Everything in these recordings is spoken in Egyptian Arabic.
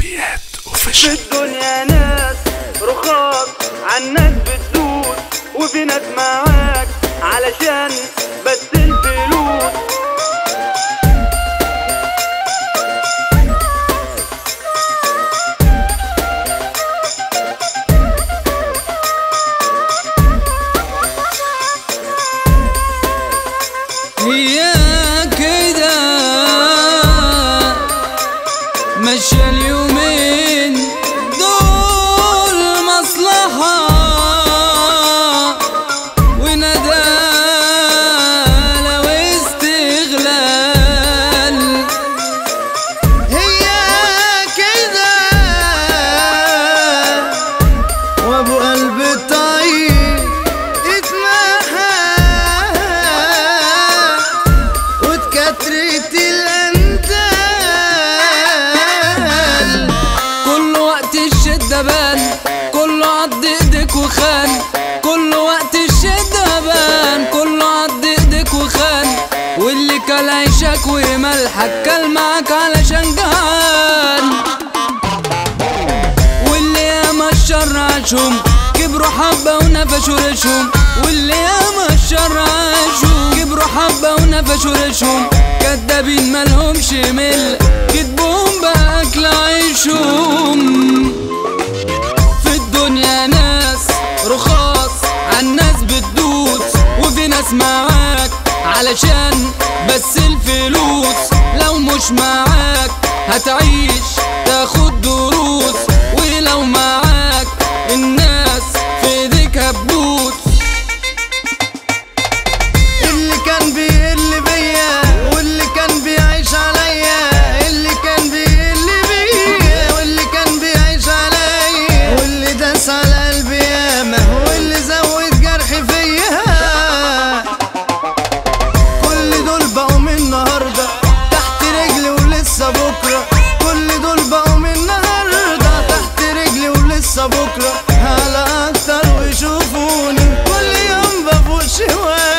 شعبيات في اوفيشال الدنيا ناس رخاص عالناس بتدوس وفي ناس معاك علشان بس الفلوس هي كده مشى اليومين دول مصلحة وندالة واستغلال هي كده وابو قلب طيب اتمحى واتكترت الاندال كل وقت الشدة بان كله عض ايدك وخان كل وقت الشدة بان كله عض ايدك وخان واللي كل عيشك وملحك كل معاك علشان جهان واللي ياما الشر عاشهم كبروا حبة ونفشوا ريشهم واللي ياما الشر عاشهم كبروا حبة ونفشوا ريشهم كدابين مالهمش مل كدبهم بأكل عيشهم في الدنيا ناس رخاص عالناس بتدوس وفي ناس معاك علشان بس الفلوس لو مش معاك هتعيش تاخد دروس ولو معاك الناس في ايديك هتبوس اللي كان بيقل بيا واللي كان بيعيش عليا اللي كان بيقل بيا واللي كان بيعيش عليا واللي داس على قلبي ياما واللي زود جرح فيا كل دول بقوا من النهارده تحت رجلي ولسه بكره كل دول بقوا من النهارده تحت رجلي ولسه بكره على اكتر ويشوفوني كل يوم بفوق شويه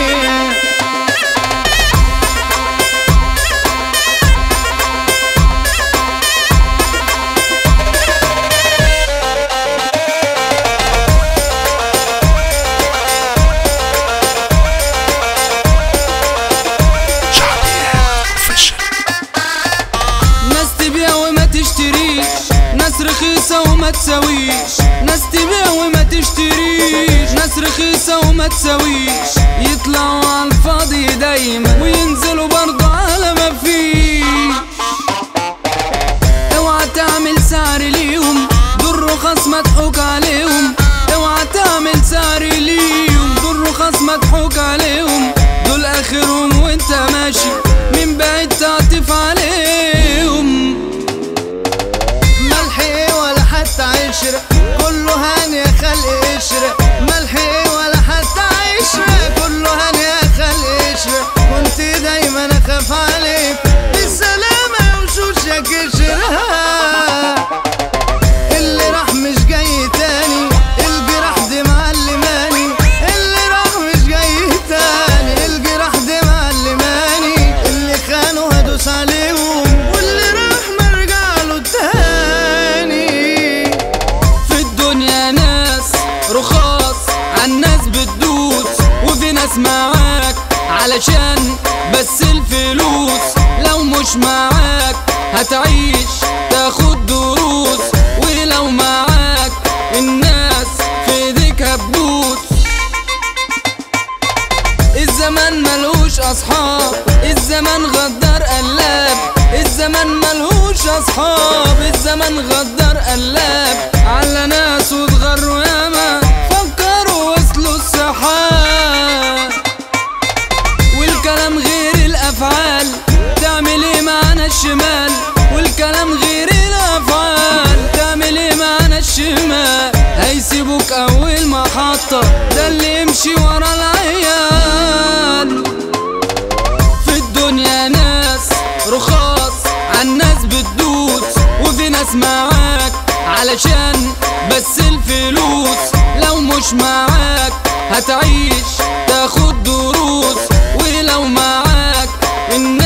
شعبيات اوفيشال ناس تبيع وما تشتريش ناس رخيصة وما تساويش ناس تبيع وما تشتريش ناس رخيصة وما تساويش يطلعوا على الفاضي دايما وينزلوا برضه على ما فيش اوعى تعمل سعر ليهم دول رخاص مضحوك عليهم اوعى تعمل سعر ليهم دول رخاص مضحوك عليهم دول اخرهم وانت ماشي من بعيد تعطف عليهم ملح ايه ولا حتى عشرة كله هان يا خلق قشرة ملح ايه ولا حتى عشرة كله هان يا خلق قشرة كنت دايما اخاف عليك بالسلامة وشوشك قشرة اللي راح مش جاي تاني الجراح دي معلماني اللي راح مش جاي تاني الجراح دي معلماني اللي خانوا هدوس عليهم واللي راح مرجع له تاني في الدنيا ناس رخاص عالناس بتدوس وفي ناس معاك علشان بس الفلوس لو مش معاك هتعيش تاخد دروس ولو معاك الناس في ايديك هتبوس الزمان ملهوش اصحاب الزمان غدار قلاب الزمان ملهوش اصحاب الزمان غدار قلاب على ناس واتغروا ياما فكروا وصلوا السحاب والكلام غير الافعال تعمل ايه معانا الشمال والكلام غير الافعال تعمل ايه معانا الشمال هيسيبوك اول محطة ده اللي يمشي ورا العيال في الدنيا ناس رخاص عالناس بتدوس وفي ناس معاك علشان بس الفلوس لو مش معاك هتعيش تاخد دروس ولو معاك الناس